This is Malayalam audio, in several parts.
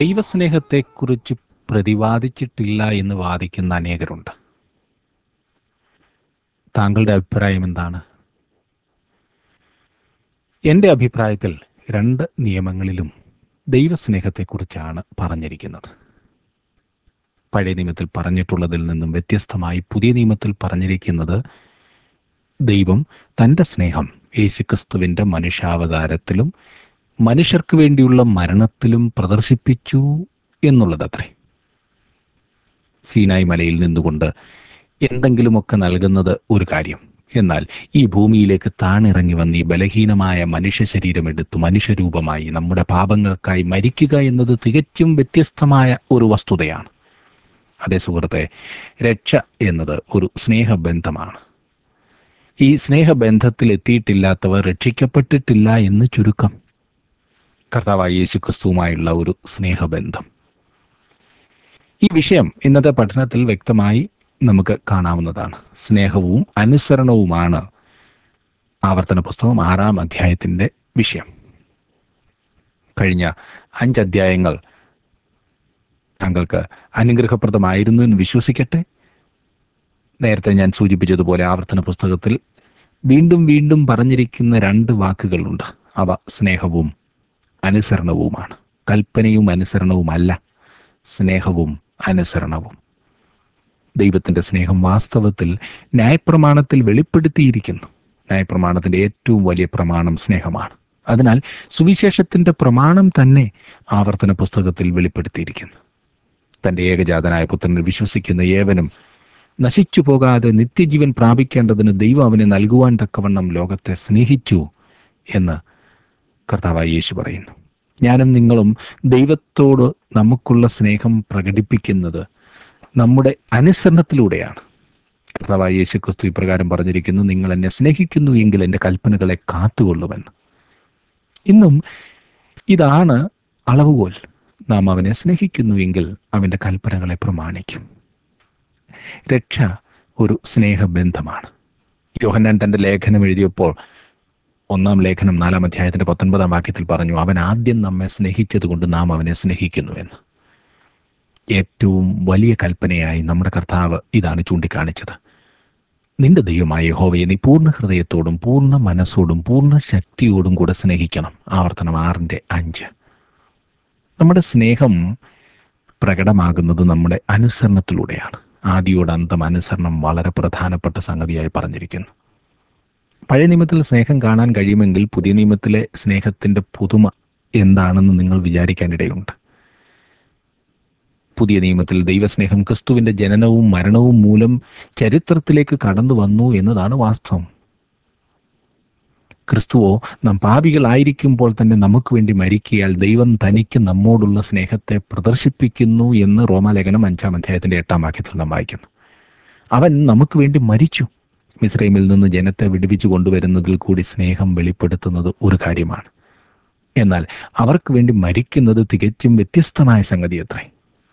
ദൈവസ്നേഹത്തെക്കുറിച്ച് പ്രതിപാദിച്ചിട്ടില്ല എന്ന് വാദിക്കുന്ന അനേകരുണ്ട് താങ്കളുടെ അഭിപ്രായം എന്താണ് എൻ്റെ അഭിപ്രായത്തിൽ രണ്ട് നിയമങ്ങളിലും ദൈവസ്നേഹത്തെക്കുറിച്ചാണ് പറഞ്ഞിരിക്കുന്നത് പഴയ നിയമത്തിൽ പറഞ്ഞിട്ടുള്ളതിൽ നിന്നും വ്യത്യസ്തമായി പുതിയ നിയമത്തിൽ പറഞ്ഞിരിക്കുന്നത് ദൈവം തൻ്റെ സ്നേഹം യേശുക്രിസ്തുവിൻ്റെ മനുഷ്യാവതാരത്തിലും മനുഷ്യർക്ക് വേണ്ടിയുള്ള മരണത്തിലും പ്രദർശിപ്പിച്ചു എന്നുള്ളതത്രേ സീനായ് മലയിൽ നിന്നുകൊണ്ട് എന്തെങ്കിലുമൊക്കെ നൽകുന്നത് ഒരു കാര്യം എന്നാൽ ഈ ഭൂമിയിലേക്ക് താണിറങ്ങി വന്ന് ഈ ബലഹീനമായ മനുഷ്യ ശരീരം എടുത്ത് മനുഷ്യരൂപമായി നമ്മുടെ പാപങ്ങൾക്കായി മരിക്കുക എന്നത് തികച്ചും വ്യത്യസ്തമായ ഒരു വസ്തുതയാണ് അതേ സുഹൃത്തെ രക്ഷ എന്നത് ഒരു സ്നേഹബന്ധമാണ് ഈ സ്നേഹബന്ധത്തിൽ എത്തിയിട്ടില്ലാത്തവർ രക്ഷിക്കപ്പെട്ടിട്ടില്ല എന്ന് ചുരുക്കം കർത്താവായ യേശു ക്രിസ്തുവുമായുള്ള ഒരു സ്നേഹബന്ധം ഈ വിഷയം ഇന്നത്തെ പഠനത്തിൽ വ്യക്തമായി നമുക്ക് കാണാവുന്നതാണ് സ്നേഹവും അനുസരണവുമാണ് ആവർത്തന പുസ്തകം ആറാം അധ്യായത്തിൻ്റെ വിഷയം കഴിഞ്ഞ അഞ്ച് അധ്യായങ്ങൾ താങ്കൾക്ക് അനുഗ്രഹപ്രദമായിരുന്നു എന്ന് വിശ്വസിക്കട്ടെ നേരത്തെ ഞാൻ സൂചിപ്പിച്ചതുപോലെ ആവർത്തന പുസ്തകത്തിൽ വീണ്ടും വീണ്ടും പറഞ്ഞിരിക്കുന്ന രണ്ട് വാക്കുകളുണ്ട് അവ സ്നേഹവും അനുസരണവുമാണ് കൽപ്പനയും അനുസരണവുമല്ല സ്നേഹവും അനുസരണവും ദൈവത്തിന്റെ സ്നേഹം വാസ്തവത്തിൽ ന്യായപ്രമാണത്തിൽ വെളിപ്പെടുത്തിയിരിക്കുന്നു ന്യായപ്രമാണത്തിന്റെ ഏറ്റവും വലിയ പ്രമാണം സ്നേഹമാണ് അതിനാൽ സുവിശേഷത്തിന്റെ പ്രമാണം തന്നെ ആവർത്തന പുസ്തകത്തിൽ വെളിപ്പെടുത്തിയിരിക്കുന്നു തന്റെ ഏകജാതനായ പുത്രനിൽ വിശ്വസിക്കുന്ന ഏവനും നശിച്ചു പോകാതെ നിത്യജീവൻ പ്രാപിക്കേണ്ടതിന് ദൈവം അവനെ നൽകുവാൻ തക്കവണ്ണം ലോകത്തെ സ്നേഹിച്ചു എന്ന് കർത്താവായ യേശു പറയുന്നു ഞാനും നിങ്ങളും ദൈവത്തോട് നമുക്കുള്ള സ്നേഹം പ്രകടിപ്പിക്കുന്നത് നമ്മുടെ അനുസരണത്തിലൂടെയാണ് കർത്താവായ യേശു ക്രിസ്തു ഇപ്രകാരം പറഞ്ഞിരിക്കുന്നു നിങ്ങൾ എന്നെ സ്നേഹിക്കുന്നു എങ്കിൽ എൻ്റെ കൽപ്പനകളെ കാത്തുകൊള്ളുമെന്ന് ഇന്നും ഇതാണ് അളവുകോൽ നാം അവനെ സ്നേഹിക്കുന്നു എങ്കിൽ അവൻ്റെ കൽപ്പനകളെ പ്രമാണിക്കും രക്ഷ ഒരു സ്നേഹബന്ധമാണ് യോഹന്നാൻ തന്റെ ലേഖനം എഴുതിയപ്പോൾ ഒന്നാം ലേഖനം നാലാം അധ്യായത്തിന്റെ പത്തൊൻപതാം വാക്യത്തിൽ പറഞ്ഞു അവൻ ആദ്യം നമ്മെ സ്നേഹിച്ചതുകൊണ്ട് നാം അവനെ സ്നേഹിക്കുന്നു എന്ന് ഏറ്റവും വലിയ കൽപ്പനയായി നമ്മുടെ കർത്താവ് ഇതാണ് ചൂണ്ടിക്കാണിച്ചത് നിന്റെ ദൈവമായ യഹോവയെ നീ പൂർണ്ണ ഹൃദയത്തോടും പൂർണ്ണ മനസ്സോടും പൂർണ്ണ ശക്തിയോടും കൂടെ സ്നേഹിക്കണം ആവർത്തനം ആറിന്റെ അഞ്ച് നമ്മുടെ സ്നേഹം പ്രകടമാകുന്നത് നമ്മുടെ അനുസരണത്തിലൂടെയാണ് ആദിയോട് അന്തം അനുസരണം വളരെ പ്രധാനപ്പെട്ട സംഗതിയായി പറഞ്ഞിരിക്കുന്നു പഴയ നിയമത്തിൽ സ്നേഹം കാണാൻ കഴിയുമെങ്കിൽ പുതിയ നിയമത്തിലെ സ്നേഹത്തിന്റെ പുതുമ എന്താണെന്ന് നിങ്ങൾ വിചാരിക്കാനിടയുണ്ട് പുതിയ നിയമത്തിൽ ദൈവസ്നേഹം ക്രിസ്തുവിന്റെ ജനനവും മരണവും മൂലം ചരിത്രത്തിലേക്ക് കടന്നു വന്നു എന്നതാണ് വാസ്തവം ക്രിസ്തുവോ നാം പാപികളായിരിക്കുമ്പോൾ തന്നെ നമുക്ക് വേണ്ടി മരിക്കിയാൽ ദൈവം തനിക്ക് നമ്മോടുള്ള സ്നേഹത്തെ പ്രദർശിപ്പിക്കുന്നു എന്ന് റോമാലേഖനം അഞ്ചാം അധ്യായത്തിന്റെ എട്ടാം വാക്യത്തിൽ നാം വായിക്കുന്നു അവൻ നമുക്ക് വേണ്ടി മരിച്ചു മിസ്രൈമിൽ നിന്ന് ജനത്തെ വിടുവിച്ചു കൊണ്ടുവരുന്നതിൽ കൂടി സ്നേഹം വെളിപ്പെടുത്തുന്നത് ഒരു കാര്യമാണ് എന്നാൽ അവർക്ക് വേണ്ടി മരിക്കുന്നത് തികച്ചും വ്യത്യസ്തമായ സംഗതി അത്രേ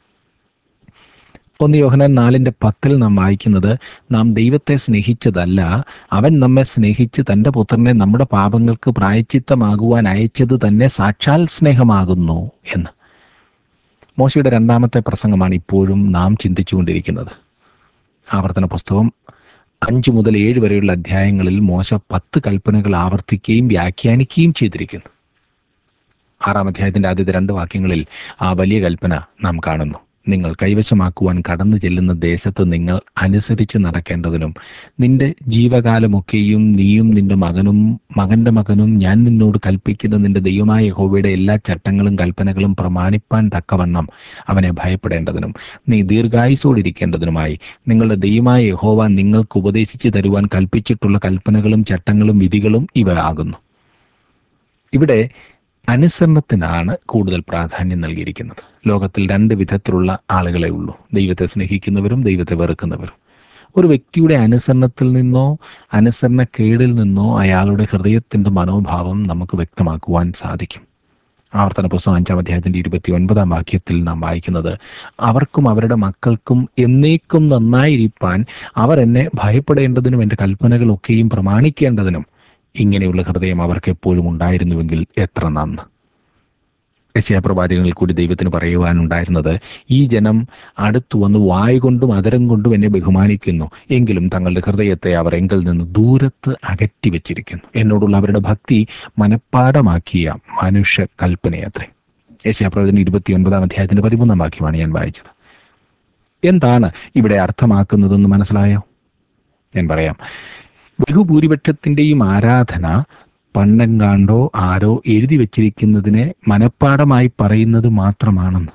ഒന്ന് യോഹനാൻ നാലിന്റെ പത്തിൽ നാം വായിക്കുന്നത് നാം ദൈവത്തെ സ്നേഹിച്ചതല്ല അവൻ നമ്മെ സ്നേഹിച്ച് തന്റെ പുത്രനെ നമ്മുടെ പാപങ്ങൾക്ക് പ്രായച്ചിത്തമാകുവാൻ അയച്ചത് തന്നെ സാക്ഷാൽ സ്നേഹമാകുന്നു എന്ന് മോശയുടെ രണ്ടാമത്തെ പ്രസംഗമാണ് ഇപ്പോഴും നാം ചിന്തിച്ചുകൊണ്ടിരിക്കുന്നത് ആവർത്തന പുസ്തകം അഞ്ച് മുതൽ ഏഴ് വരെയുള്ള അധ്യായങ്ങളിൽ മോശ പത്ത് കൽപ്പനകൾ ആവർത്തിക്കുകയും വ്യാഖ്യാനിക്കുകയും ചെയ്തിരിക്കുന്നു ആറാം അധ്യായത്തിന്റെ ആദ്യത്തെ രണ്ട് വാക്യങ്ങളിൽ ആ വലിയ കൽപ്പന നാം കാണുന്നു നിങ്ങൾ കൈവശമാക്കുവാൻ കടന്നു ചെല്ലുന്ന ദേശത്ത് നിങ്ങൾ അനുസരിച്ച് നടക്കേണ്ടതിനും നിന്റെ ജീവകാലമൊക്കെയും നീയും നിന്റെ മകനും മകന്റെ മകനും ഞാൻ നിന്നോട് കൽപ്പിക്കുന്ന നിന്റെ ദൈവമായ യഹോവയുടെ എല്ലാ ചട്ടങ്ങളും കൽപ്പനകളും പ്രമാണിപ്പാൻ തക്കവണ്ണം അവനെ ഭയപ്പെടേണ്ടതിനും നീ ദീർഘായുസോടിരിക്കേണ്ടതിനുമായി നിങ്ങളുടെ ദൈവമായ യഹോവ നിങ്ങൾക്ക് ഉപദേശിച്ചു തരുവാൻ കൽപ്പിച്ചിട്ടുള്ള കൽപ്പനകളും ചട്ടങ്ങളും വിധികളും ഇവ ആകുന്നു ഇവിടെ അനുസരണത്തിനാണ് കൂടുതൽ പ്രാധാന്യം നൽകിയിരിക്കുന്നത് ലോകത്തിൽ രണ്ട് വിധത്തിലുള്ള ആളുകളെ ഉള്ളൂ ദൈവത്തെ സ്നേഹിക്കുന്നവരും ദൈവത്തെ വെറുക്കുന്നവരും ഒരു വ്യക്തിയുടെ അനുസരണത്തിൽ നിന്നോ അനുസരണക്കേടിൽ നിന്നോ അയാളുടെ ഹൃദയത്തിന്റെ മനോഭാവം നമുക്ക് വ്യക്തമാക്കുവാൻ സാധിക്കും ആവർത്തന പുസ്തകം അഞ്ചാം അധ്യായത്തിന്റെ ഇരുപത്തി ഒൻപതാം വാക്യത്തിൽ നാം വായിക്കുന്നത് അവർക്കും അവരുടെ മക്കൾക്കും എന്നേക്കും നന്നായിരിക്കാൻ അവർ എന്നെ ഭയപ്പെടേണ്ടതിനും എൻ്റെ കൽപ്പനകളൊക്കെയും പ്രമാണിക്കേണ്ടതിനും ഇങ്ങനെയുള്ള ഹൃദയം അവർക്ക് എപ്പോഴും ഉണ്ടായിരുന്നുവെങ്കിൽ എത്ര നന്ന് യശയാപ്രവാചകങ്ങളിൽ കൂടി ദൈവത്തിന് പറയുവാനുണ്ടായിരുന്നത് ഈ ജനം അടുത്തു വന്ന് വായ് കൊണ്ടും അതരം കൊണ്ടും എന്നെ ബഹുമാനിക്കുന്നു എങ്കിലും തങ്ങളുടെ ഹൃദയത്തെ അവർ എങ്കിൽ നിന്ന് ദൂരത്ത് അകറ്റി വെച്ചിരിക്കുന്നു എന്നോടുള്ള അവരുടെ ഭക്തി മനഃപ്പാടമാക്കിയ മനുഷ്യ കൽപ്പനയത്രേ യശയാപ്രവചനം ഇരുപത്തിയൊൻപതാം അധ്യായത്തിന്റെ പതിമൂന്നാം വാക്യമാണ് ഞാൻ വായിച്ചത് എന്താണ് ഇവിടെ അർത്ഥമാക്കുന്നതെന്ന് മനസ്സിലായോ ഞാൻ പറയാം ബഹുഭൂരിപക്ഷത്തിന്റെയും ആരാധന പണ്ടെങ്കാണ്ടോ ആരോ എഴുതി വച്ചിരിക്കുന്നതിനെ മനഃപ്പാടമായി പറയുന്നത് മാത്രമാണെന്ന്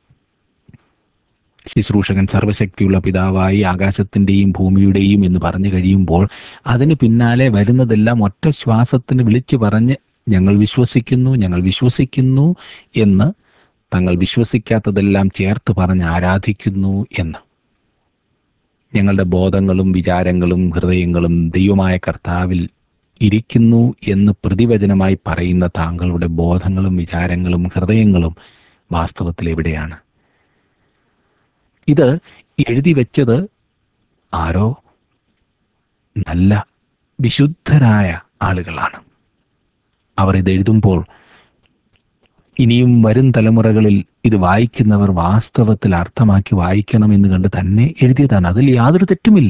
ശുശ്രൂഷകൻ സർവശക്തിയുള്ള പിതാവായി ആകാശത്തിന്റെയും ഭൂമിയുടെയും എന്ന് പറഞ്ഞു കഴിയുമ്പോൾ അതിന് പിന്നാലെ വരുന്നതെല്ലാം ഒറ്റ ശ്വാസത്തിന് വിളിച്ചു പറഞ്ഞ് ഞങ്ങൾ വിശ്വസിക്കുന്നു ഞങ്ങൾ വിശ്വസിക്കുന്നു എന്ന് തങ്ങൾ വിശ്വസിക്കാത്തതെല്ലാം ചേർത്ത് പറഞ്ഞ് ആരാധിക്കുന്നു എന്ന് ഞങ്ങളുടെ ബോധങ്ങളും വിചാരങ്ങളും ഹൃദയങ്ങളും ദൈവമായ കർത്താവിൽ ഇരിക്കുന്നു എന്ന് പ്രതിവചനമായി പറയുന്ന താങ്കളുടെ ബോധങ്ങളും വിചാരങ്ങളും ഹൃദയങ്ങളും വാസ്തവത്തിൽ എവിടെയാണ് ഇത് എഴുതി വെച്ചത് ആരോ നല്ല വിശുദ്ധരായ ആളുകളാണ് അവർ ഇത് എഴുതുമ്പോൾ ഇനിയും വരും തലമുറകളിൽ ഇത് വായിക്കുന്നവർ വാസ്തവത്തിൽ അർത്ഥമാക്കി വായിക്കണമെന്ന് കണ്ട് തന്നെ എഴുതിയതാണ് അതിൽ യാതൊരു തെറ്റുമില്ല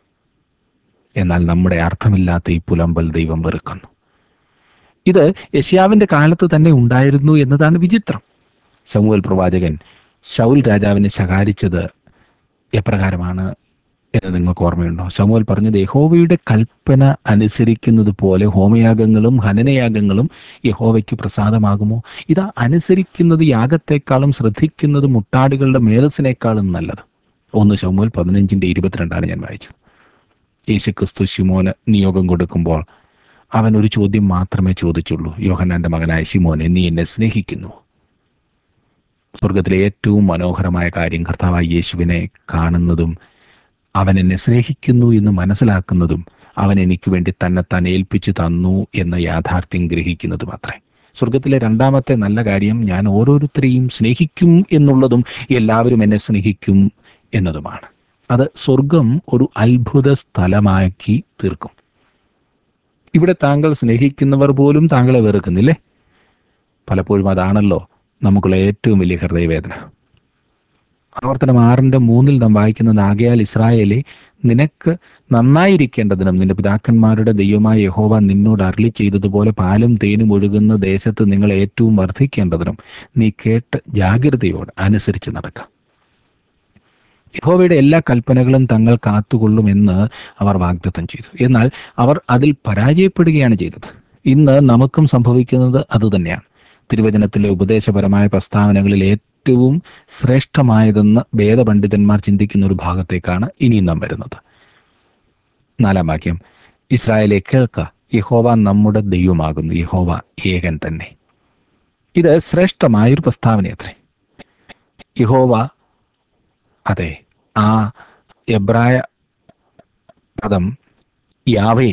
എന്നാൽ നമ്മുടെ അർത്ഥമില്ലാത്ത ഈ പുലമ്പൽ ദൈവം വെറുക്കുന്നു ഇത് യശ്യാവിന്റെ കാലത്ത് തന്നെ ഉണ്ടായിരുന്നു എന്നതാണ് വിചിത്രം ശമുവൽ പ്രവാചകൻ ശൗൽ രാജാവിനെ ശകാരിച്ചത് എപ്രകാരമാണ് എന്ന് നിങ്ങൾക്ക് ഓർമ്മയുണ്ടോ ശമുവൽ പറഞ്ഞത് യഹോവയുടെ കൽപ്പന അനുസരിക്കുന്നത് പോലെ ഹോമയാഗങ്ങളും ഹനനയാഗങ്ങളും യഹോവയ്ക്ക് പ്രസാദമാകുമോ ഇത് അനുസരിക്കുന്നത് യാഗത്തെക്കാളും ശ്രദ്ധിക്കുന്നത് മുട്ടാടുകളുടെ മേധസ്സിനേക്കാളും നല്ലത് ഒന്ന് ശമുവൽ പതിനഞ്ചിന്റെ ഇരുപത്തിരണ്ടാണ് ഞാൻ വായിച്ചത് യേശുക്രിസ്തു ശിമോന് നിയോഗം കൊടുക്കുമ്പോൾ അവൻ ഒരു ചോദ്യം മാത്രമേ ചോദിച്ചുള്ളൂ യോഹന്നാന്റെ മകനായ ശിമോനെ നീ എന്നെ സ്നേഹിക്കുന്നു സ്വർഗത്തിലെ ഏറ്റവും മനോഹരമായ കാര്യം കർത്താവായ യേശുവിനെ കാണുന്നതും അവൻ എന്നെ സ്നേഹിക്കുന്നു എന്ന് മനസ്സിലാക്കുന്നതും അവൻ എനിക്ക് വേണ്ടി തന്നെത്താൻ ഏൽപ്പിച്ചു തന്നു എന്ന യാഥാർത്ഥ്യം ഗ്രഹിക്കുന്നതും അത്രേ സ്വർഗത്തിലെ രണ്ടാമത്തെ നല്ല കാര്യം ഞാൻ ഓരോരുത്തരെയും സ്നേഹിക്കും എന്നുള്ളതും എല്ലാവരും എന്നെ സ്നേഹിക്കും എന്നതുമാണ് അത് സ്വർഗം ഒരു അത്ഭുത സ്ഥലമാക്കി തീർക്കും ഇവിടെ താങ്കൾ സ്നേഹിക്കുന്നവർ പോലും താങ്കളെ വെറുക്കുന്നില്ലേ പലപ്പോഴും അതാണല്ലോ നമുക്കുള്ള ഏറ്റവും വലിയ ഹൃദയവേദന ആവർത്തനം ആറിന്റെ മൂന്നിൽ നാം വായിക്കുന്നത് ആകയാൽ ഇസ്രായേലെ നിനക്ക് നന്നായിരിക്കേണ്ടതിനും നിന്റെ പിതാക്കന്മാരുടെ ദൈവമായ യഹോവ നിന്നോട് അരളി ചെയ്തതുപോലെ പാലും തേനും ഒഴുകുന്ന ദേശത്ത് നിങ്ങൾ ഏറ്റവും വർദ്ധിക്കേണ്ടതിനും നീ കേട്ട് ജാഗ്രതയോടെ അനുസരിച്ച് നടക്കാം യഹോവയുടെ എല്ലാ കൽപ്പനകളും തങ്ങൾ കാത്തുകൊള്ളുമെന്ന് അവർ വാഗ്ദത്തം ചെയ്തു എന്നാൽ അവർ അതിൽ പരാജയപ്പെടുകയാണ് ചെയ്തത് ഇന്ന് നമുക്കും സംഭവിക്കുന്നത് അതുതന്നെയാണ് തിരുവചനത്തിലെ ഉപദേശപരമായ പ്രസ്താവനകളിൽ ഏറ്റവും ശ്രേഷ്ഠമായതെന്ന് വേദപണ്ഡിതന്മാർ ചിന്തിക്കുന്ന ഒരു ഭാഗത്തേക്കാണ് ഇനിയും നാം വരുന്നത് നാലാം വാക്യം ഇസ്രായേലെ കേൾക്ക യഹോവ നമ്മുടെ ദൈവമാകുന്നു യഹോവ ഏകൻ തന്നെ ഇത് ശ്രേഷ്ഠമായൊരു പ്രസ്താവനയത്രേ യഹോവ അതെ ആ എബ്രായ പദം യാവേ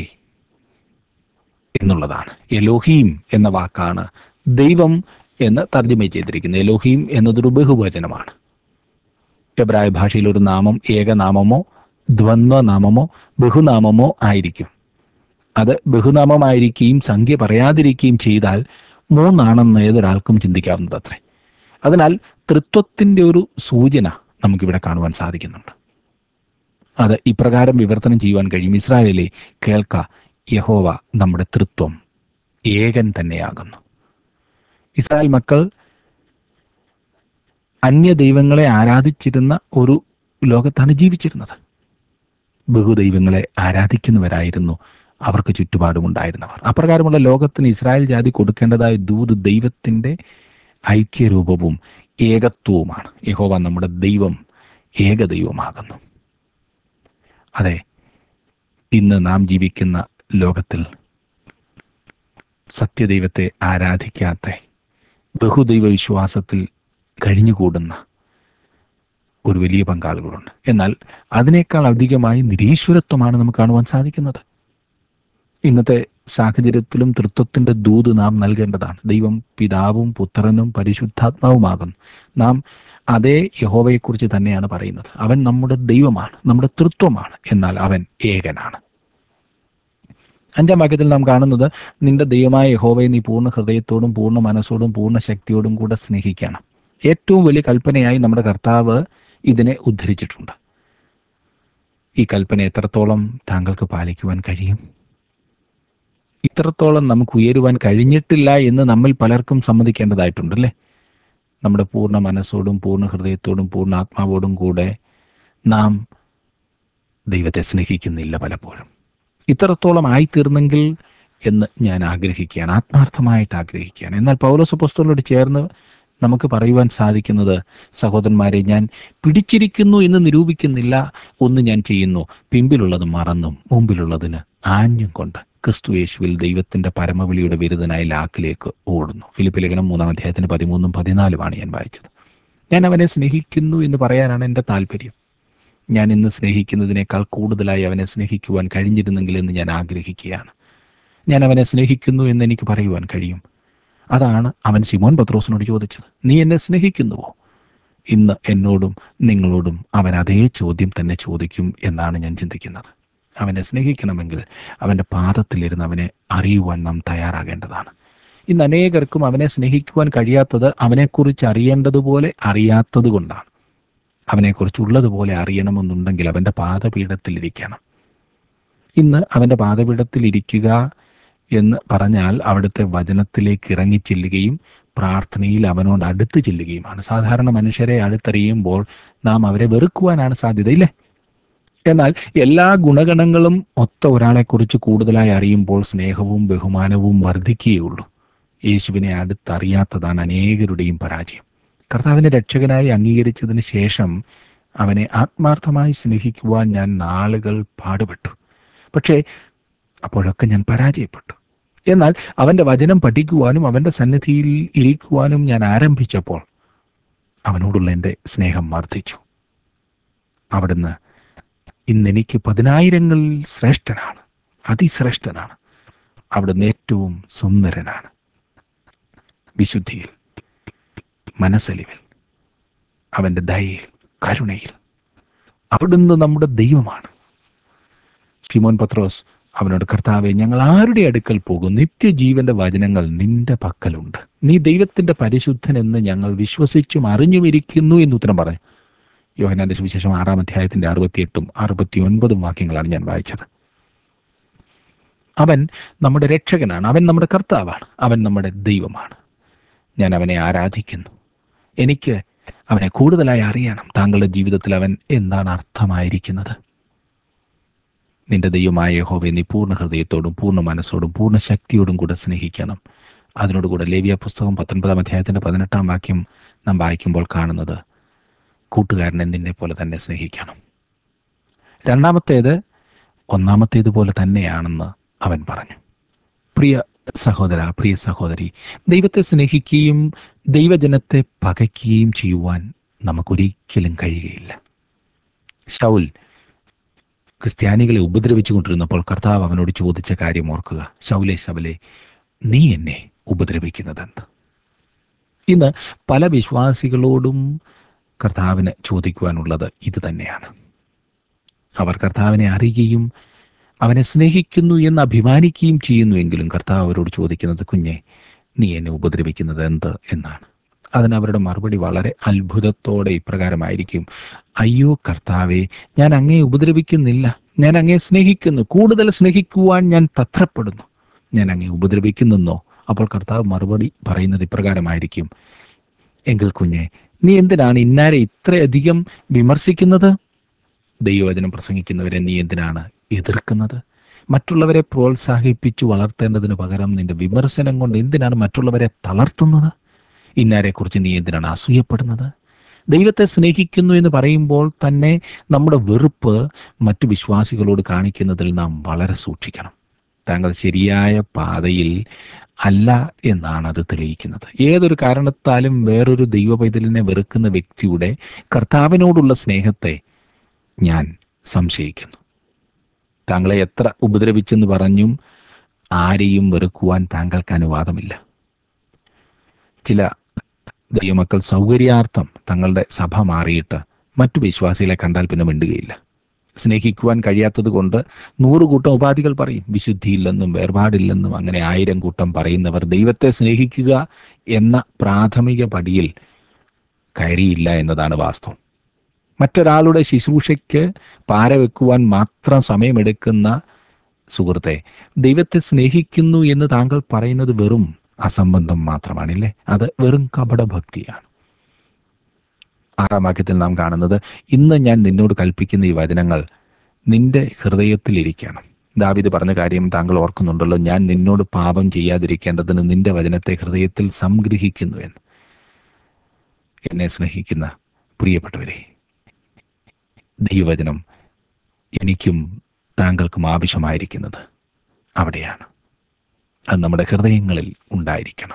എന്നുള്ളതാണ് എലോഹീം എന്ന വാക്കാണ് ദൈവം എന്ന് തർജ്ജമ ചെയ്തിരിക്കുന്നത് എലോഹീം എന്നതൊരു ബഹുവചനമാണ് എബ്രായ ഭാഷയിൽ ഒരു നാമം ഏകനാമമോ ദ്വന്ദ്വനാമമോ ബഹുനാമമോ ആയിരിക്കും അത് ബഹുനാമമായിരിക്കുകയും സംഖ്യ പറയാതിരിക്കുകയും ചെയ്താൽ മൂന്നാണെന്ന് ഏതൊരാൾക്കും ചിന്തിക്കാവുന്നത് അത്രേ അതിനാൽ തൃത്വത്തിന്റെ ഒരു സൂചന നമുക്കിവിടെ കാണുവാൻ സാധിക്കുന്നുണ്ട് അത് ഇപ്രകാരം വിവർത്തനം ചെയ്യുവാൻ കഴിയും ഇസ്രായേലി കേൾക്ക യഹോവ നമ്മുടെ തൃത്വം ഏകൻ തന്നെയാകുന്നു ഇസ്രായേൽ മക്കൾ അന്യ ദൈവങ്ങളെ ആരാധിച്ചിരുന്ന ഒരു ലോകത്താണ് ജീവിച്ചിരുന്നത് ബഹുദൈവങ്ങളെ ആരാധിക്കുന്നവരായിരുന്നു അവർക്ക് ചുറ്റുപാടുമുണ്ടായിരുന്നവർ അപ്രകാരമുള്ള ലോകത്തിന് ഇസ്രായേൽ ജാതി കൊടുക്കേണ്ടതായ ദൂത് ദൈവത്തിന്റെ ഐക്യരൂപവും ഏകത്വവുമാണ് യഹോവ നമ്മുടെ ദൈവം ഏകദൈവമാകുന്നു അതെ ഇന്ന് നാം ജീവിക്കുന്ന ലോകത്തിൽ സത്യദൈവത്തെ ആരാധിക്കാത്ത ബഹുദൈവ വിശ്വാസത്തിൽ കഴിഞ്ഞുകൂടുന്ന ഒരു വലിയ പങ്കാളുകളുണ്ട് എന്നാൽ അതിനേക്കാൾ അധികമായി നിരീശ്വരത്വമാണ് നമുക്ക് കാണുവാൻ സാധിക്കുന്നത് ഇന്നത്തെ സാഹചര്യത്തിലും തൃത്വത്തിന്റെ ദൂത് നാം നൽകേണ്ടതാണ് ദൈവം പിതാവും പുത്രനും പരിശുദ്ധാത്മാവുമാകുന്നു നാം അതേ യഹോവയെക്കുറിച്ച് തന്നെയാണ് പറയുന്നത് അവൻ നമ്മുടെ ദൈവമാണ് നമ്മുടെ തൃത്വമാണ് എന്നാൽ അവൻ ഏകനാണ് അഞ്ചാം വാക്യത്തിൽ നാം കാണുന്നത് നിന്റെ ദൈവമായ യഹോവയെ നീ പൂർണ്ണ ഹൃദയത്തോടും പൂർണ്ണ മനസ്സോടും പൂർണ്ണ ശക്തിയോടും കൂടെ സ്നേഹിക്കണം ഏറ്റവും വലിയ കൽപ്പനയായി നമ്മുടെ കർത്താവ് ഇതിനെ ഉദ്ധരിച്ചിട്ടുണ്ട് ഈ കൽപ്പന എത്രത്തോളം താങ്കൾക്ക് പാലിക്കുവാൻ കഴിയും ഇത്രത്തോളം നമുക്ക് ഉയരുവാൻ കഴിഞ്ഞിട്ടില്ല എന്ന് നമ്മിൽ പലർക്കും സമ്മതിക്കേണ്ടതായിട്ടുണ്ടല്ലേ നമ്മുടെ പൂർണ്ണ മനസ്സോടും പൂർണ്ണ ഹൃദയത്തോടും പൂർണ്ണ ആത്മാവോടും കൂടെ നാം ദൈവത്തെ സ്നേഹിക്കുന്നില്ല പലപ്പോഴും ഇത്രത്തോളം ആയിത്തീർന്നെങ്കിൽ എന്ന് ഞാൻ ആഗ്രഹിക്കുകയാണ് ആത്മാർത്ഥമായിട്ട് ആഗ്രഹിക്കുകയാണ് എന്നാൽ പൗലോസ് പുസ്തകങ്ങളോട് ചേർന്ന് നമുക്ക് പറയുവാൻ സാധിക്കുന്നത് സഹോദരന്മാരെ ഞാൻ പിടിച്ചിരിക്കുന്നു എന്ന് നിരൂപിക്കുന്നില്ല ഒന്ന് ഞാൻ ചെയ്യുന്നു പിമ്പിലുള്ളത് മറന്നും മുമ്പിലുള്ളതിന് ആഞ്ഞും കൊണ്ട് ക്രിസ്തു യേശുവിൽ ദൈവത്തിന്റെ പരമവിളിയുടെ വിരുദ്ധനായി ലാക്കിലേക്ക് ഓടുന്നു ഫിലിപ്പ് ലേഖനം മൂന്നാം അധ്യായത്തിന് പതിമൂന്നും പതിനാലുമാണ് ഞാൻ വായിച്ചത് ഞാൻ അവനെ സ്നേഹിക്കുന്നു എന്ന് പറയാനാണ് എൻ്റെ താല്പര്യം ഞാൻ ഇന്ന് സ്നേഹിക്കുന്നതിനേക്കാൾ കൂടുതലായി അവനെ സ്നേഹിക്കുവാൻ കഴിഞ്ഞിരുന്നെങ്കിൽ എന്ന് ഞാൻ ആഗ്രഹിക്കുകയാണ് ഞാൻ അവനെ സ്നേഹിക്കുന്നു എന്ന് എനിക്ക് പറയുവാൻ കഴിയും അതാണ് അവൻ സിമോൻ പത്രോസിനോട് ചോദിച്ചത് നീ എന്നെ സ്നേഹിക്കുന്നുവോ ഇന്ന് എന്നോടും നിങ്ങളോടും അവൻ അതേ ചോദ്യം തന്നെ ചോദിക്കും എന്നാണ് ഞാൻ ചിന്തിക്കുന്നത് അവനെ സ്നേഹിക്കണമെങ്കിൽ അവൻ്റെ പാദത്തിലിരുന്ന് അവനെ അറിയുവാൻ നാം തയ്യാറാകേണ്ടതാണ് ഇന്ന് അനേകർക്കും അവനെ സ്നേഹിക്കുവാൻ കഴിയാത്തത് അവനെക്കുറിച്ച് അറിയേണ്ടതുപോലെ അറിയാത്തത് കൊണ്ടാണ് അവനെക്കുറിച്ചുള്ളതുപോലെ അറിയണമെന്നുണ്ടെങ്കിൽ അവൻ്റെ പാദപീഠത്തിൽ ഇരിക്കണം ഇന്ന് അവൻ്റെ പാദപീഠത്തിൽ ഇരിക്കുക എന്ന് പറഞ്ഞാൽ അവിടുത്തെ വചനത്തിലേക്ക് ഇറങ്ങി ചെല്ലുകയും പ്രാർത്ഥനയിൽ അവനോട് അടുത്ത് ചെല്ലുകയുമാണ് സാധാരണ മനുഷ്യരെ അടുത്തറിയുമ്പോൾ നാം അവരെ വെറുക്കുവാനാണ് സാധ്യത ഇല്ലേ എന്നാൽ എല്ലാ ഗുണഗണങ്ങളും ഒത്ത ഒരാളെക്കുറിച്ച് കൂടുതലായി അറിയുമ്പോൾ സ്നേഹവും ബഹുമാനവും വർദ്ധിക്കുകയുള്ളൂ യേശുവിനെ അടുത്തറിയാത്തതാണ് അനേകരുടെയും പരാജയം കർത്താവിനെ രക്ഷകനായി അംഗീകരിച്ചതിന് ശേഷം അവനെ ആത്മാർത്ഥമായി സ്നേഹിക്കുവാൻ ഞാൻ നാളുകൾ പാടുപെട്ടു പക്ഷേ അപ്പോഴൊക്കെ ഞാൻ പരാജയപ്പെട്ടു എന്നാൽ അവന്റെ വചനം പഠിക്കുവാനും അവന്റെ സന്നിധിയിൽ ഇരിക്കുവാനും ഞാൻ ആരംഭിച്ചപ്പോൾ അവനോടുള്ള എൻ്റെ സ്നേഹം വർദ്ധിച്ചു അവിടുന്ന് ഇന്നെനിക്ക് പതിനായിരങ്ങളിൽ ശ്രേഷ്ഠനാണ് അതിശ്രേഷ്ഠനാണ് അവിടുന്ന് ഏറ്റവും സുന്ദരനാണ് വിശുദ്ധിയിൽ മനസ്സലിവിൽ അവൻ്റെ ദയയിൽ കരുണയിൽ അവിടുന്ന് നമ്മുടെ ദൈവമാണ് സിമോൻ പത്രോസ് അവനോട് കർത്താവെ ഞങ്ങൾ ആരുടെ അടുക്കൽ പോകും നിത്യജീവന്റെ വചനങ്ങൾ നിന്റെ പക്കലുണ്ട് നീ ദൈവത്തിന്റെ പരിശുദ്ധൻ എന്ന് ഞങ്ങൾ വിശ്വസിച്ചും അറിഞ്ഞുമിരിക്കുന്നു എന്ന് ഉത്തരം പറഞ്ഞു യോഹനാന്റെ സുവിശേഷം ആറാം അധ്യായത്തിന്റെ അറുപത്തിയെട്ടും അറുപത്തി ഒൻപതും വാക്യങ്ങളാണ് ഞാൻ വായിച്ചത് അവൻ നമ്മുടെ രക്ഷകനാണ് അവൻ നമ്മുടെ കർത്താവാണ് അവൻ നമ്മുടെ ദൈവമാണ് ഞാൻ അവനെ ആരാധിക്കുന്നു എനിക്ക് അവനെ കൂടുതലായി അറിയണം താങ്കളുടെ ജീവിതത്തിൽ അവൻ എന്താണ് അർത്ഥമായിരിക്കുന്നത് നിന്റെ ദൈവമായ യഹോവെ നീ പൂർണ്ണ ഹൃദയത്തോടും പൂർണ്ണ മനസ്സോടും പൂർണ്ണ ശക്തിയോടും കൂടെ സ്നേഹിക്കണം അതിനോടുകൂടെ ലേവിയ പുസ്തകം പത്തൊൻപതാം അധ്യായത്തിന്റെ പതിനെട്ടാം വാക്യം നാം വായിക്കുമ്പോൾ കാണുന്നത് കൂട്ടുകാരനെ നിന്നെ പോലെ തന്നെ സ്നേഹിക്കണം രണ്ടാമത്തേത് ഒന്നാമത്തേത് പോലെ തന്നെയാണെന്ന് അവൻ പറഞ്ഞു പ്രിയ സഹോദര പ്രിയ സഹോദരി ദൈവത്തെ സ്നേഹിക്കുകയും ദൈവജനത്തെ പകയ്ക്കുകയും ചെയ്യുവാൻ നമുക്കൊരിക്കലും കഴിയുകയില്ല ഷൗൽ ക്രിസ്ത്യാനികളെ ഉപദ്രവിച്ചു കൊണ്ടിരുന്നപ്പോൾ കർത്താവ് അവനോട് ചോദിച്ച കാര്യം ഓർക്കുക ശൗലെ ശബലെ നീ എന്നെ ഉപദ്രവിക്കുന്നതെന്ത് ഇന്ന് പല വിശ്വാസികളോടും കർത്താവിന് ചോദിക്കുവാനുള്ളത് ഇത് തന്നെയാണ് അവർ കർത്താവിനെ അറിയുകയും അവനെ സ്നേഹിക്കുന്നു എന്ന് അഭിമാനിക്കുകയും ചെയ്യുന്നുവെങ്കിലും കർത്താവ് അവരോട് ചോദിക്കുന്നത് കുഞ്ഞെ നീ എന്നെ ഉപദ്രവിക്കുന്നത് എന്ത് എന്നാണ് അതിന് അവരുടെ മറുപടി വളരെ അത്ഭുതത്തോടെ ഇപ്രകാരമായിരിക്കും അയ്യോ കർത്താവെ ഞാൻ അങ്ങേ ഉപദ്രവിക്കുന്നില്ല ഞാൻ അങ്ങേ സ്നേഹിക്കുന്നു കൂടുതൽ സ്നേഹിക്കുവാൻ ഞാൻ തത്രപ്പെടുന്നു ഞാൻ അങ്ങേ ഉപദ്രവിക്കുന്നെന്നോ അപ്പോൾ കർത്താവ് മറുപടി പറയുന്നത് ഇപ്രകാരമായിരിക്കും എങ്കിൽ കുഞ്ഞെ നീ എന്തിനാണ് ഇന്നാരെ ഇത്രയധികം വിമർശിക്കുന്നത് ദൈവവചനം പ്രസംഗിക്കുന്നവരെ നീ എന്തിനാണ് എതിർക്കുന്നത് മറ്റുള്ളവരെ പ്രോത്സാഹിപ്പിച്ചു വളർത്തേണ്ടതിന് പകരം നിന്റെ വിമർശനം കൊണ്ട് എന്തിനാണ് മറ്റുള്ളവരെ തളർത്തുന്നത് ഇന്നാരെക്കുറിച്ച് നീ എന്തിനാണ് അസൂയപ്പെടുന്നത് ദൈവത്തെ സ്നേഹിക്കുന്നു എന്ന് പറയുമ്പോൾ തന്നെ നമ്മുടെ വെറുപ്പ് മറ്റു വിശ്വാസികളോട് കാണിക്കുന്നതിൽ നാം വളരെ സൂക്ഷിക്കണം താങ്കൾ ശരിയായ പാതയിൽ അല്ല എന്നാണ് അത് തെളിയിക്കുന്നത് ഏതൊരു കാരണത്താലും വേറൊരു ദൈവ പൈതലിനെ വെറുക്കുന്ന വ്യക്തിയുടെ കർത്താവിനോടുള്ള സ്നേഹത്തെ ഞാൻ സംശയിക്കുന്നു താങ്കളെ എത്ര ഉപദ്രവിച്ചെന്ന് പറഞ്ഞും ആരെയും വെറുക്കുവാൻ താങ്കൾക്ക് അനുവാദമില്ല ചില ദൈവമക്കൾ സൗകര്യാർത്ഥം തങ്ങളുടെ സഭ മാറിയിട്ട് മറ്റു വിശ്വാസികളെ കണ്ടാൽ പിന്നെ മിണ്ടുകയില്ല സ്നേഹിക്കുവാൻ കഴിയാത്തത് കൊണ്ട് നൂറ് കൂട്ടം ഉപാധികൾ പറയും വിശുദ്ധിയില്ലെന്നും വേർപാടില്ലെന്നും അങ്ങനെ ആയിരം കൂട്ടം പറയുന്നവർ ദൈവത്തെ സ്നേഹിക്കുക എന്ന പ്രാഥമിക പടിയിൽ കയറിയില്ല എന്നതാണ് വാസ്തവം മറ്റൊരാളുടെ ശുശ്രൂഷയ്ക്ക് പാരവെക്കുവാൻ മാത്രം സമയമെടുക്കുന്ന സുഹൃത്തെ ദൈവത്തെ സ്നേഹിക്കുന്നു എന്ന് താങ്കൾ പറയുന്നത് വെറും അസംബന്ധം മാത്രമാണില്ലേ അത് വെറും കപടഭക്തിയാണ് ആറാം വാക്യത്തിൽ നാം കാണുന്നത് ഇന്ന് ഞാൻ നിന്നോട് കൽപ്പിക്കുന്ന ഈ വചനങ്ങൾ നിന്റെ ഹൃദയത്തിലിരിക്കണം ദാവിദ് പറഞ്ഞ കാര്യം താങ്കൾ ഓർക്കുന്നുണ്ടല്ലോ ഞാൻ നിന്നോട് പാപം ചെയ്യാതിരിക്കേണ്ടതിന് നിന്റെ വചനത്തെ ഹൃദയത്തിൽ സംഗ്രഹിക്കുന്നു എന്ന് എന്നെ സ്നേഹിക്കുന്ന പ്രിയപ്പെട്ടവരെ ദൈവവചനം എനിക്കും താങ്കൾക്കും ആവശ്യമായിരിക്കുന്നത് അവിടെയാണ് അത് നമ്മുടെ ഹൃദയങ്ങളിൽ ഉണ്ടായിരിക്കണം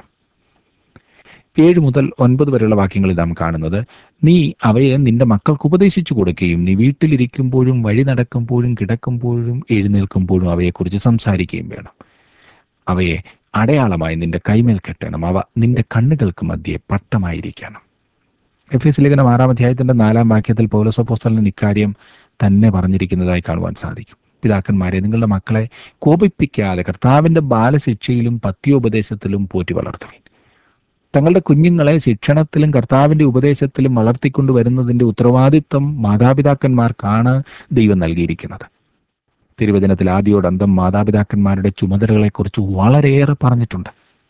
ഏഴ് മുതൽ ഒൻപത് വരെയുള്ള വാക്യങ്ങളിൽ നാം കാണുന്നത് നീ അവയെ നിന്റെ മക്കൾക്ക് ഉപദേശിച്ചു കൊടുക്കുകയും നീ വീട്ടിലിരിക്കുമ്പോഴും വഴി നടക്കുമ്പോഴും കിടക്കുമ്പോഴും എഴുന്നേൽക്കുമ്പോഴും അവയെക്കുറിച്ച് സംസാരിക്കുകയും വേണം അവയെ അടയാളമായി നിന്റെ കൈമേൽ കെട്ടണം അവ നിന്റെ കണ്ണുകൾക്ക് മധ്യേ പട്ടമായിരിക്കണം എഫ് എസ് ലേഖനം ആറാം അധ്യായത്തിന്റെ നാലാം വാക്യത്തിൽ പൗലസോപ്പോസ്തലൻ ഇക്കാര്യം തന്നെ പറഞ്ഞിരിക്കുന്നതായി കാണുവാൻ സാധിക്കും പിതാക്കന്മാരെ നിങ്ങളുടെ മക്കളെ കോപിപ്പിക്കാതെ കർത്താവിന്റെ ബാലശിക്ഷയിലും പത്യോപദേശത്തിലും പോറ്റി വളർത്തുവിൻ തങ്ങളുടെ കുഞ്ഞുങ്ങളെ ശിക്ഷണത്തിലും കർത്താവിന്റെ ഉപദേശത്തിലും വളർത്തിക്കൊണ്ടു വരുന്നതിന്റെ ഉത്തരവാദിത്വം മാതാപിതാക്കന്മാർക്കാണ് ദൈവം നൽകിയിരിക്കുന്നത് തിരുവചനത്തിൽ ആദ്യോട് അന്തം മാതാപിതാക്കന്മാരുടെ ചുമതലകളെക്കുറിച്ച് വളരെയേറെ പറഞ്ഞിട്ടുണ്ട്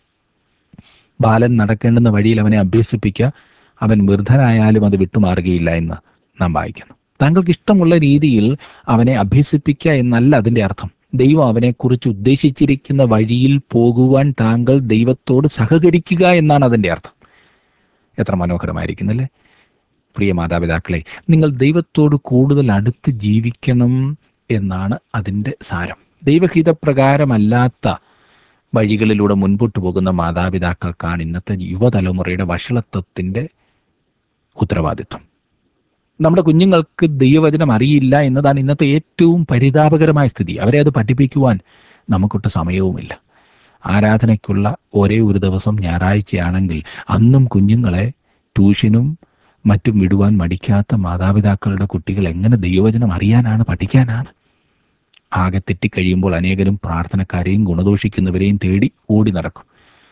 ബാലൻ നടക്കേണ്ടുന്ന വഴിയിൽ അവനെ അഭ്യസിപ്പിക്കുക അവൻ വൃദ്ധനായാലും അത് വിട്ടുമാറുകയില്ല എന്ന് നാം വായിക്കുന്നു താങ്കൾക്ക് ഇഷ്ടമുള്ള രീതിയിൽ അവനെ അഭ്യസിപ്പിക്കുക എന്നല്ല അതിന്റെ അർത്ഥം ദൈവം അവനെക്കുറിച്ച് ഉദ്ദേശിച്ചിരിക്കുന്ന വഴിയിൽ പോകുവാൻ താങ്കൾ ദൈവത്തോട് സഹകരിക്കുക എന്നാണ് അതിന്റെ അർത്ഥം എത്ര മനോഹരമായിരിക്കുന്നല്ലേ പ്രിയ മാതാപിതാക്കളെ നിങ്ങൾ ദൈവത്തോട് കൂടുതൽ അടുത്ത് ജീവിക്കണം എന്നാണ് അതിൻ്റെ സാരം ദൈവഹിതപ്രകാരമല്ലാത്ത വഴികളിലൂടെ മുൻപോട്ട് പോകുന്ന മാതാപിതാക്കൾക്കാണ് ഇന്നത്തെ യുവതലമുറയുടെ വഷളത്വത്തിൻ്റെ ഉത്തരവാദിത്വം നമ്മുടെ കുഞ്ഞുങ്ങൾക്ക് ദൈവവചനം അറിയില്ല എന്നതാണ് ഇന്നത്തെ ഏറ്റവും പരിതാപകരമായ സ്ഥിതി അവരെ അത് പഠിപ്പിക്കുവാൻ നമുക്കൊട്ട് സമയവുമില്ല ആരാധനയ്ക്കുള്ള ഒരേ ഒരു ദിവസം ഞായറാഴ്ചയാണെങ്കിൽ അന്നും കുഞ്ഞുങ്ങളെ ട്യൂഷനും മറ്റും വിടുവാൻ മടിക്കാത്ത മാതാപിതാക്കളുടെ കുട്ടികൾ എങ്ങനെ ദൈവവചനം അറിയാനാണ് പഠിക്കാനാണ് ആകെ തെറ്റിക്കഴിയുമ്പോൾ അനേകരും പ്രാർത്ഥനക്കാരെയും ഗുണദോഷിക്കുന്നവരെയും തേടി ഓടി നടക്കും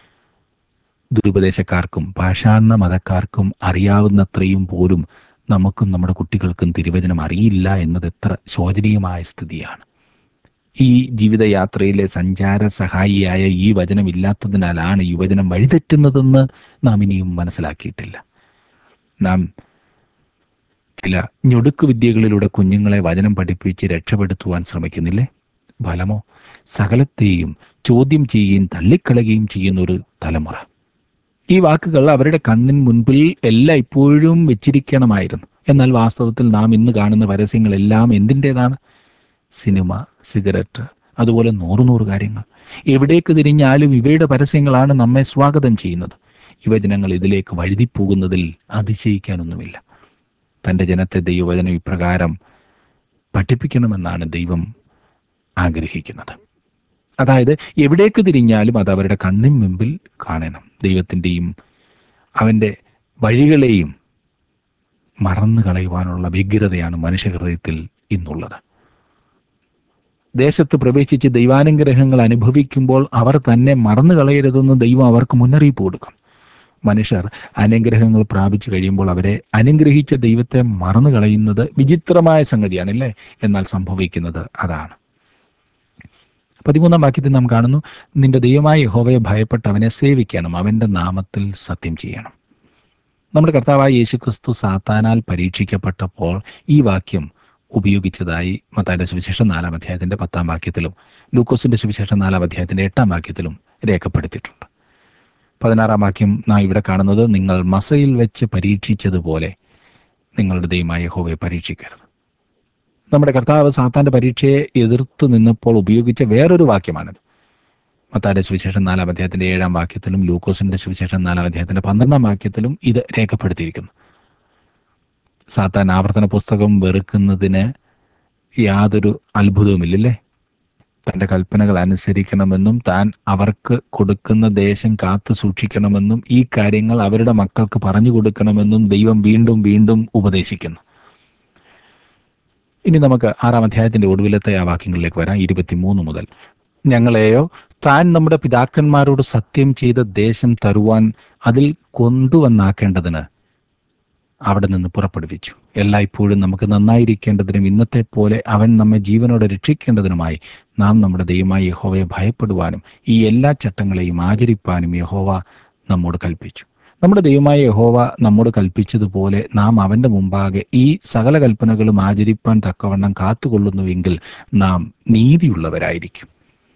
ദുരുപദേശക്കാർക്കും പാഷാണ മതക്കാർക്കും അറിയാവുന്നത്രയും പോലും നമുക്കും നമ്മുടെ കുട്ടികൾക്കും തിരുവചനം അറിയില്ല എന്നത് എത്ര ശോചനീയമായ സ്ഥിതിയാണ് ഈ ജീവിതയാത്രയിലെ സഞ്ചാര സഹായിയായ ഈ വചനം ഇല്ലാത്തതിനാലാണ് യുവജനം വഴിതെറ്റുന്നതെന്ന് നാം ഇനിയും മനസ്സിലാക്കിയിട്ടില്ല നാം ചില ഞൊടുക്ക് വിദ്യകളിലൂടെ കുഞ്ഞുങ്ങളെ വചനം പഠിപ്പിച്ച് രക്ഷപ്പെടുത്തുവാൻ ശ്രമിക്കുന്നില്ലേ ഫലമോ സകലത്തെയും ചോദ്യം ചെയ്യുകയും തള്ളിക്കളയുകയും ചെയ്യുന്ന ഒരു തലമുറ ഈ വാക്കുകൾ അവരുടെ കണ്ണിൻ മുൻപിൽ എല്ലാം ഇപ്പോഴും വെച്ചിരിക്കണമായിരുന്നു എന്നാൽ വാസ്തവത്തിൽ നാം ഇന്ന് കാണുന്ന പരസ്യങ്ങളെല്ലാം എന്തിൻ്റെതാണ് സിനിമ സിഗരറ്റ് അതുപോലെ നൂറ് നൂറ് കാര്യങ്ങൾ എവിടേക്ക് തിരിഞ്ഞാലും ഇവയുടെ പരസ്യങ്ങളാണ് നമ്മെ സ്വാഗതം ചെയ്യുന്നത് യുവജനങ്ങൾ ഇതിലേക്ക് വഴുതിപ്പോകുന്നതിൽ അതിശയിക്കാനൊന്നുമില്ല തൻ്റെ ജനത്തെ ദൈവവചനം ഇപ്രകാരം പഠിപ്പിക്കണമെന്നാണ് ദൈവം ആഗ്രഹിക്കുന്നത് അതായത് എവിടേക്ക് തിരിഞ്ഞാലും അത് അവരുടെ കണ്ണിൻ മുമ്പിൽ കാണണം ദൈവത്തിൻ്റെയും അവൻ്റെ വഴികളെയും മറന്നു കളയുവാനുള്ള വ്യഗ്രതയാണ് മനുഷ്യഹൃദയത്തിൽ ഇന്നുള്ളത് ദേശത്ത് പ്രവേശിച്ച് ദൈവാനുഗ്രഹങ്ങൾ അനുഭവിക്കുമ്പോൾ അവർ തന്നെ മറന്നു കളയരുതെന്ന് ദൈവം അവർക്ക് മുന്നറിയിപ്പ് കൊടുക്കും മനുഷ്യർ അനുഗ്രഹങ്ങൾ പ്രാപിച്ചു കഴിയുമ്പോൾ അവരെ അനുഗ്രഹിച്ച ദൈവത്തെ മറന്നു കളയുന്നത് വിചിത്രമായ സംഗതിയാണല്ലേ എന്നാൽ സംഭവിക്കുന്നത് അതാണ് പതിമൂന്നാം വാക്യത്തിൽ നാം കാണുന്നു നിന്റെ ദൈവമായ യഹോവയെ ഭയപ്പെട്ട് അവനെ സേവിക്കണം അവന്റെ നാമത്തിൽ സത്യം ചെയ്യണം നമ്മുടെ കർത്താവായ യേശുക്രിസ്തു സാത്താനാൽ പരീക്ഷിക്കപ്പെട്ടപ്പോൾ ഈ വാക്യം ഉപയോഗിച്ചതായി മത്തായുടെ സുവിശേഷം നാലാം അധ്യായത്തിന്റെ പത്താം വാക്യത്തിലും ലൂക്കോസിന്റെ സുവിശേഷം നാലാം അധ്യായത്തിന്റെ എട്ടാം വാക്യത്തിലും രേഖപ്പെടുത്തിയിട്ടുണ്ട് പതിനാറാം വാക്യം നാം ഇവിടെ കാണുന്നത് നിങ്ങൾ മസയിൽ വെച്ച് പരീക്ഷിച്ചതുപോലെ നിങ്ങളുടെ ദൈവമായ യഹോവയെ പരീക്ഷിക്കരുത് നമ്മുടെ കർത്താവ് സാത്താന്റെ പരീക്ഷയെ എതിർത്ത് നിന്നപ്പോൾ ഉപയോഗിച്ച വേറൊരു വാക്യമാണിത് മത്തായുടെ സുവിശേഷം നാലാം അധ്യായത്തിന്റെ ഏഴാം വാക്യത്തിലും ലൂക്കോസിന്റെ സുവിശേഷം നാലാം അധ്യായത്തിന്റെ പന്ത്രണ്ടാം വാക്യത്തിലും ഇത് രേഖപ്പെടുത്തിയിരിക്കുന്നു സാത്താൻ ആവർത്തന പുസ്തകം വെറുക്കുന്നതിന് യാതൊരു അത്ഭുതവുമില്ലല്ലേ തന്റെ കൽപ്പനകൾ അനുസരിക്കണമെന്നും താൻ അവർക്ക് കൊടുക്കുന്ന ദേശം കാത്തു സൂക്ഷിക്കണമെന്നും ഈ കാര്യങ്ങൾ അവരുടെ മക്കൾക്ക് പറഞ്ഞു കൊടുക്കണമെന്നും ദൈവം വീണ്ടും വീണ്ടും ഉപദേശിക്കുന്നു ഇനി നമുക്ക് ആറാം അധ്യായത്തിന്റെ ഒടുവിലത്തെ ആ വാക്യങ്ങളിലേക്ക് വരാം ഇരുപത്തിമൂന്ന് മുതൽ ഞങ്ങളെയോ താൻ നമ്മുടെ പിതാക്കന്മാരോട് സത്യം ചെയ്ത ദേശം തരുവാൻ അതിൽ കൊണ്ടുവന്നാക്കേണ്ടതിന് അവിടെ നിന്ന് പുറപ്പെടുവിച്ചു എല്ലായ്പ്പോഴും നമുക്ക് നന്നായിരിക്കേണ്ടതിനും ഇന്നത്തെ പോലെ അവൻ നമ്മെ ജീവനോടെ രക്ഷിക്കേണ്ടതിനുമായി നാം നമ്മുടെ ദൈവമായ യഹോവയെ ഭയപ്പെടുവാനും ഈ എല്ലാ ചട്ടങ്ങളെയും ആചരിപ്പാനും യഹോവ നമ്മോട് കൽപ്പിച്ചു നമ്മുടെ ദൈവമായ യഹോവ നമ്മോട് കൽപ്പിച്ചതുപോലെ നാം അവന്റെ മുമ്പാകെ ഈ സകല കൽപ്പനകളും ആചരിപ്പാൻ തക്കവണ്ണം കാത്തുകൊള്ളുന്നുവെങ്കിൽ നാം നീതിയുള്ളവരായിരിക്കും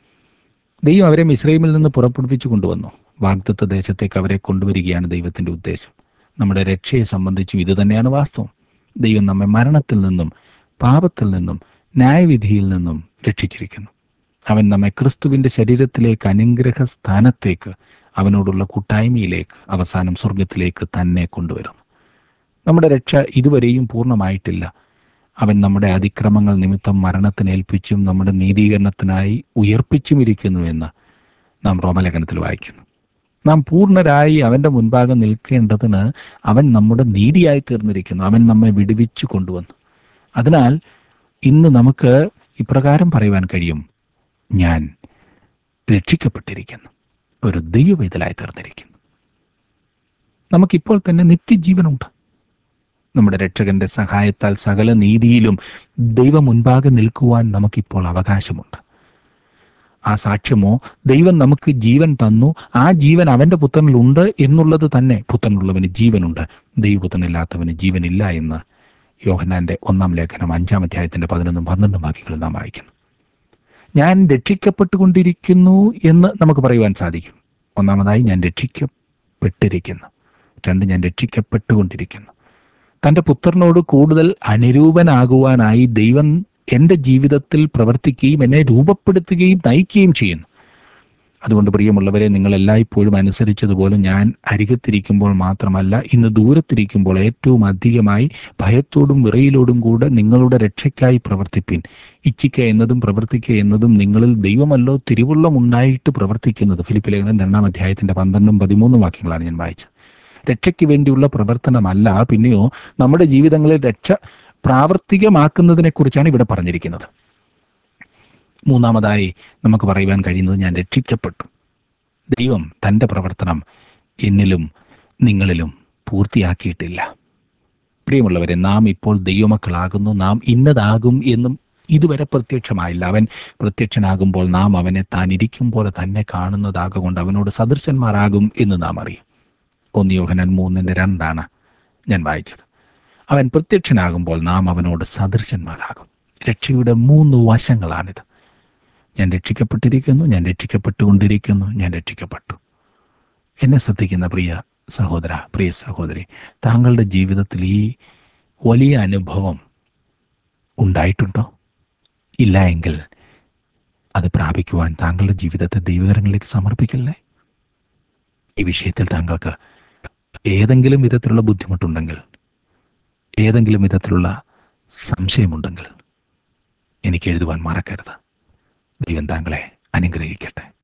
ദൈവം അവരെ മിശ്രൈമിൽ നിന്ന് പുറപ്പെടുവിച്ചു കൊണ്ടുവന്നു വാഗ്ദത്ത ദേശത്തേക്ക് അവരെ കൊണ്ടുവരികയാണ് ദൈവത്തിന്റെ ഉദ്ദേശം നമ്മുടെ രക്ഷയെ സംബന്ധിച്ചും ഇത് തന്നെയാണ് വാസ്തവം ദൈവം നമ്മെ മരണത്തിൽ നിന്നും പാപത്തിൽ നിന്നും ന്യായവിധിയിൽ നിന്നും രക്ഷിച്ചിരിക്കുന്നു അവൻ നമ്മെ ക്രിസ്തുവിന്റെ ശരീരത്തിലേക്ക് അനുഗ്രഹ സ്ഥാനത്തേക്ക് അവനോടുള്ള കൂട്ടായ്മയിലേക്ക് അവസാനം സ്വർഗത്തിലേക്ക് തന്നെ കൊണ്ടുവരുന്നു നമ്മുടെ രക്ഷ ഇതുവരെയും പൂർണ്ണമായിട്ടില്ല അവൻ നമ്മുടെ അതിക്രമങ്ങൾ നിമിത്തം മരണത്തിന് ഏൽപ്പിച്ചും നമ്മുടെ നീതീകരണത്തിനായി ഉയർപ്പിച്ചും ഇരിക്കുന്നുവെന്ന് നാം റോമലേഖനത്തിൽ വായിക്കുന്നു നാം പൂർണ്ണരായി അവന്റെ മുൻപാകെ നിൽക്കേണ്ടതിന് അവൻ നമ്മുടെ നീതിയായി തീർന്നിരിക്കുന്നു അവൻ നമ്മെ വിടുവിച്ചു കൊണ്ടുവന്നു അതിനാൽ ഇന്ന് നമുക്ക് ഇപ്രകാരം പറയുവാൻ കഴിയും ഞാൻ രക്ഷിക്കപ്പെട്ടിരിക്കുന്നു ഒരു ദൈവവേദലായി തീർന്നിരിക്കുന്നു നമുക്കിപ്പോൾ തന്നെ നിത്യജീവനുണ്ട് നമ്മുടെ രക്ഷകന്റെ സഹായത്താൽ സകല നീതിയിലും ദൈവം മുൻപാകെ നിൽക്കുവാൻ നമുക്കിപ്പോൾ അവകാശമുണ്ട് ആ സാക്ഷ്യമോ ദൈവം നമുക്ക് ജീവൻ തന്നു ആ ജീവൻ അവന്റെ പുത്രനിലുണ്ട് എന്നുള്ളത് തന്നെ പുത്രനുള്ളവന് ജീവനുണ്ട് ദൈവപുത്രനില്ലാത്തവന് ജീവനില്ല എന്ന് യോഹനാന്റെ ഒന്നാം ലേഖനം അഞ്ചാം അധ്യായത്തിന്റെ പതിനൊന്നും പന്ത്രണ്ടും വാക്യങ്ങളിൽ നാം വായിക്കുന്നു ഞാൻ രക്ഷിക്കപ്പെട്ടുകൊണ്ടിരിക്കുന്നു എന്ന് നമുക്ക് പറയുവാൻ സാധിക്കും ഒന്നാമതായി ഞാൻ രക്ഷിക്കപ്പെട്ടിരിക്കുന്നു രണ്ട് ഞാൻ രക്ഷിക്കപ്പെട്ടുകൊണ്ടിരിക്കുന്നു തൻ്റെ പുത്രനോട് കൂടുതൽ അനുരൂപനാകുവാനായി ദൈവം എൻ്റെ ജീവിതത്തിൽ പ്രവർത്തിക്കുകയും എന്നെ രൂപപ്പെടുത്തുകയും നയിക്കുകയും ചെയ്യുന്നു അതുകൊണ്ട് പ്രിയമുള്ളവരെ നിങ്ങൾ എല്ലായ്പ്പോഴും അനുസരിച്ചതുപോലെ ഞാൻ അരികത്തിരിക്കുമ്പോൾ മാത്രമല്ല ഇന്ന് ദൂരത്തിരിക്കുമ്പോൾ ഏറ്റവും അധികമായി ഭയത്തോടും വിറയിലോടും കൂടെ നിങ്ങളുടെ രക്ഷയ്ക്കായി പ്രവർത്തിപ്പിൻ ഇച്ഛിക്ക എന്നതും പ്രവർത്തിക്കുക എന്നതും നിങ്ങളിൽ ദൈവമല്ലോ തിരുവുള്ളം ഉണ്ടായിട്ട് പ്രവർത്തിക്കുന്നത് ഫിലിപ്പ് ലേഖനം രണ്ടാം അധ്യായത്തിന്റെ പന്ത്രണ്ടും പതിമൂന്നും വാക്യങ്ങളാണ് ഞാൻ വായിച്ചത് രക്ഷയ്ക്ക് വേണ്ടിയുള്ള പ്രവർത്തനമല്ല പിന്നെയോ നമ്മുടെ ജീവിതങ്ങളിൽ രക്ഷ പ്രാവർത്തികമാക്കുന്നതിനെ കുറിച്ചാണ് ഇവിടെ പറഞ്ഞിരിക്കുന്നത് മൂന്നാമതായി നമുക്ക് പറയുവാൻ കഴിയുന്നത് ഞാൻ രക്ഷിക്കപ്പെട്ടു ദൈവം തൻ്റെ പ്രവർത്തനം എന്നിലും നിങ്ങളിലും പൂർത്തിയാക്കിയിട്ടില്ല പ്രിയമുള്ളവരെ നാം ഇപ്പോൾ ദൈവമക്കളാകുന്നു നാം ഇന്നതാകും എന്നും ഇതുവരെ പ്രത്യക്ഷമായില്ല അവൻ പ്രത്യക്ഷനാകുമ്പോൾ നാം അവനെ താൻ ഇരിക്കും പോലെ തന്നെ കാണുന്നതാകൊണ്ട് അവനോട് സദൃശന്മാരാകും എന്ന് നാം അറിയും ഒന്ന് യോഹനൻ മൂന്നിൻ്റെ രണ്ടാണ് ഞാൻ വായിച്ചത് അവൻ പ്രത്യക്ഷനാകുമ്പോൾ നാം അവനോട് സദൃശന്മാരാകും രക്ഷയുടെ മൂന്ന് വശങ്ങളാണിത് ഞാൻ രക്ഷിക്കപ്പെട്ടിരിക്കുന്നു ഞാൻ രക്ഷിക്കപ്പെട്ടുകൊണ്ടിരിക്കുന്നു ഞാൻ രക്ഷിക്കപ്പെട്ടു എന്നെ ശ്രദ്ധിക്കുന്ന പ്രിയ സഹോദര പ്രിയ സഹോദരി താങ്കളുടെ ജീവിതത്തിൽ ഈ വലിയ അനുഭവം ഉണ്ടായിട്ടുണ്ടോ ഇല്ല എങ്കിൽ അത് പ്രാപിക്കുവാൻ താങ്കളുടെ ജീവിതത്തെ ദൈവകരങ്ങളിലേക്ക് സമർപ്പിക്കല്ലേ ഈ വിഷയത്തിൽ താങ്കൾക്ക് ഏതെങ്കിലും വിധത്തിലുള്ള ബുദ്ധിമുട്ടുണ്ടെങ്കിൽ ഏതെങ്കിലും വിധത്തിലുള്ള സംശയമുണ്ടെങ്കിൽ എനിക്ക് എഴുതുവാൻ മറക്കരുത് ദൈവം താങ്കളെ അനുഗ്രഹിക്കട്ടെ